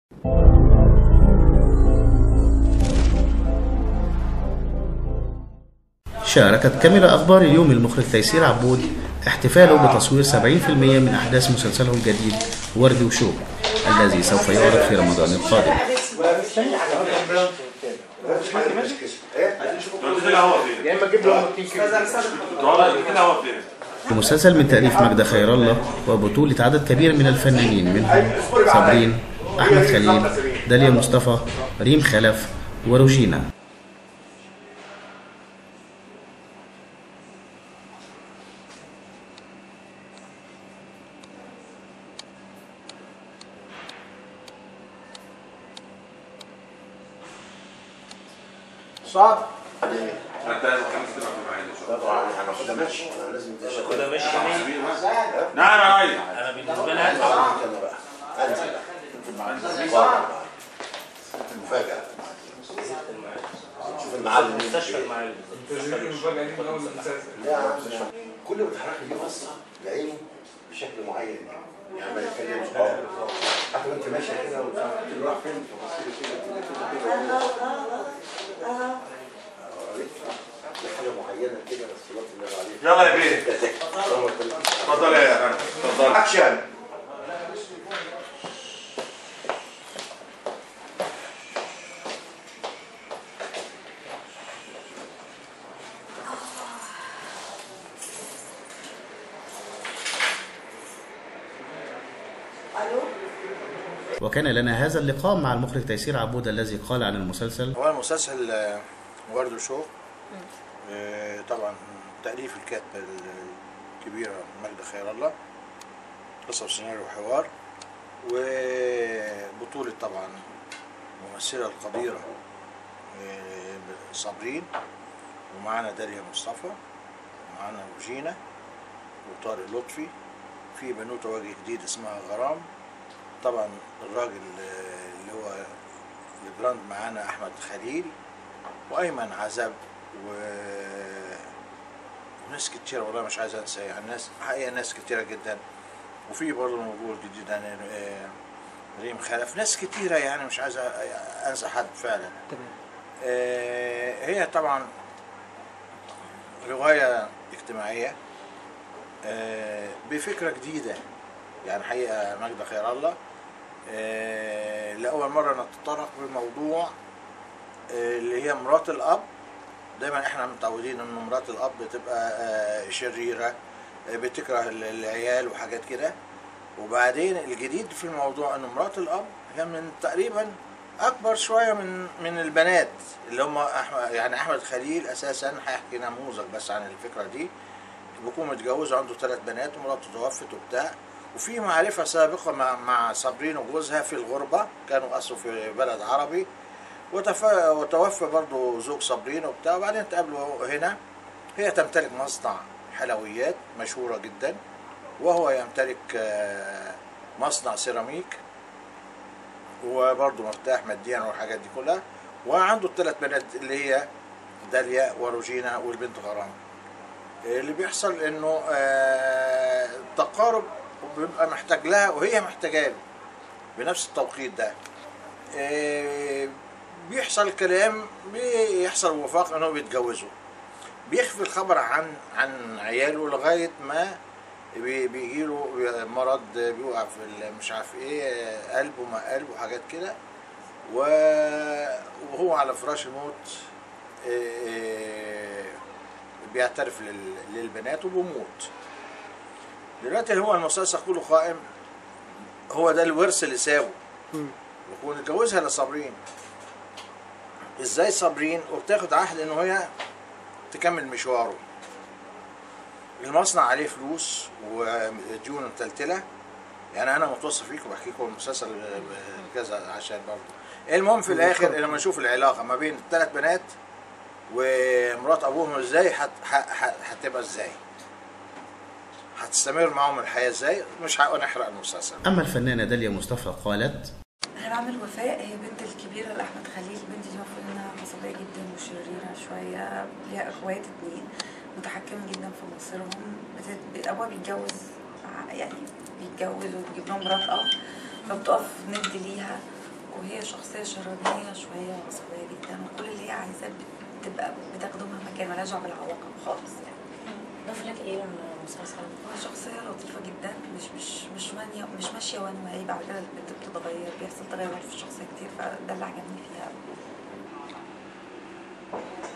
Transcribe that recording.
شاركت كاميرا أخبار اليوم المخرج تيسير عبود احتفاله بتصوير 70% من أحداث مسلسله الجديد ورد وشوق الذي سوف يعرض في رمضان القادم يا اما اجيب له 200 كيلو ومسلسل من تأليف مجدة خير الله وبطولة عدد كبير من الفنانين منهم صابرين أحمد خليل داليا مصطفى ريم خلف وروجينا صعب انت لازم خمس تبقى في معايا ان شاء الله طبعا هناخدها ماشي لازم كده ماشي نعم يا ريس انا بالنسبه لي عايز انا بقى انزل بقى مفاجأة شوف المعلم مستشفى المعالي لا كل ما تحرك ليه بصة لعينه بشكل معين يعني ما يتكلمش اه عارف انت ماشي كده وتروح فين تفاصيل كده كده كده كده حاجة معينة كده الصلاة اللي عليه يلا يا بيه اتفضل يا فندم اتفضل اكشن وكان لنا هذا اللقاء مع المخرج تيسير عبود الذي قال عن المسلسل هو المسلسل آه، ورد وشوق آه، طبعا تأليف الكاتبة الكبيرة مجدة خير الله قصة وسيناريو وحوار وبطولة طبعا الممثلة القديرة آه، صابرين ومعانا داليا مصطفى ومعانا روجينا وطارق لطفي في بنوتة وجه جديد اسمها غرام طبعا الراجل آه، اللي هو الجراند معانا احمد خليل وايمن عزب و وناس كتيرة والله مش عايز انسى يعني ناس حقيقة ناس كتيرة جدا وفي برضه موجود جديد يعني آه، ريم خلف ناس كتيرة يعني مش عايز أ- انسى حد فعلا آه، هي طبعا رواية اجتماعية آه، بفكرة جديدة يعني حقيقة مجد خير الله آه، لأول مرة نتطرق بموضوع آه، اللي هي مرات الأب دايما احنا متعودين ان مرات الأب بتبقى آه، شريرة آه، بتكره ال- العيال وحاجات كده وبعدين الجديد في الموضوع ان مرات الأب هي من تقريبا أكبر شوية من من البنات اللي هم أحمد يعني أحمد خليل أساسا هيحكي نموذج بس عن الفكرة دي بيكون متجوز عنده ثلاث بنات ومراته توفت وبتاع وفي معرفة سابقة مع مع صابرين وجوزها في الغربة كانوا أصله في بلد عربي وتف... وتوفى برضه زوج صابرين وبتاع وبعدين تقابلوا هنا هي تمتلك مصنع حلويات مشهورة جدا وهو يمتلك آه، مصنع سيراميك وبرضه مرتاح ماديا والحاجات دي كلها وعنده الثلاث بنات اللي هي داليا وروجينا والبنت غرام اللي بيحصل انه آه، تقارب بيبقى محتاج لها وهي محتاجه له بنفس التوقيت ده آه، بيحصل كلام بيحصل وفاق انه بيتجوزوا بيخفي الخبر عن عن عياله لغايه ما بي- بيجيله مرض بيوقع في ال- مش عارف ايه آه، قلبه ما قلبه حاجات كده و- وهو على فراش الموت آه، بيعترف لل- للبنات وبيموت دلوقتي هو المسلسل كله قائم هو ده الورث اللي سابه ويكون اتجوزها لصابرين ازاي صابرين وبتاخد عهد ان هي تكمل مشواره المصنع عليه فلوس وديون متلتله يعني انا متوصف فيكم بحكي لكم المسلسل كذا عشان برضه المهم في الاخر لما نشوف العلاقه ما بين الثلاث بنات ومرات ابوهم ازاي هت- ه- ه- هتبقى ازاي هتستمر معاهم الحياه ازاي مش هقول احرق المسلسل أما الفنانة داليا مصطفى قالت انا بعمل وفاء هي بنت الكبيره لاحمد خليل البنت دي المفروض انها عصبيه جدا وشريره شويه ليها اخوات اتنين متحكمه جدا في مصيرهم بت- ابوها بيتجوز ع- يعني بيتجوز وبيجيب لهم مرات اب فبتقف ند ليها وهي شخصيه شرانيه شويه عصبيه جدا وكل اللي هي عايزاه بتبقى بتاخده مهما كان مالهاش دعوه بالعواقب خالص يعني ضاف لك ايه المسلسل؟ هو شخصية لطيفة جدا مش مش مش مانية مش ماشية وان واي بعد كده البنت بتتغير بيحصل تغيرات في الشخصية كتير فده اللي عجبني فيها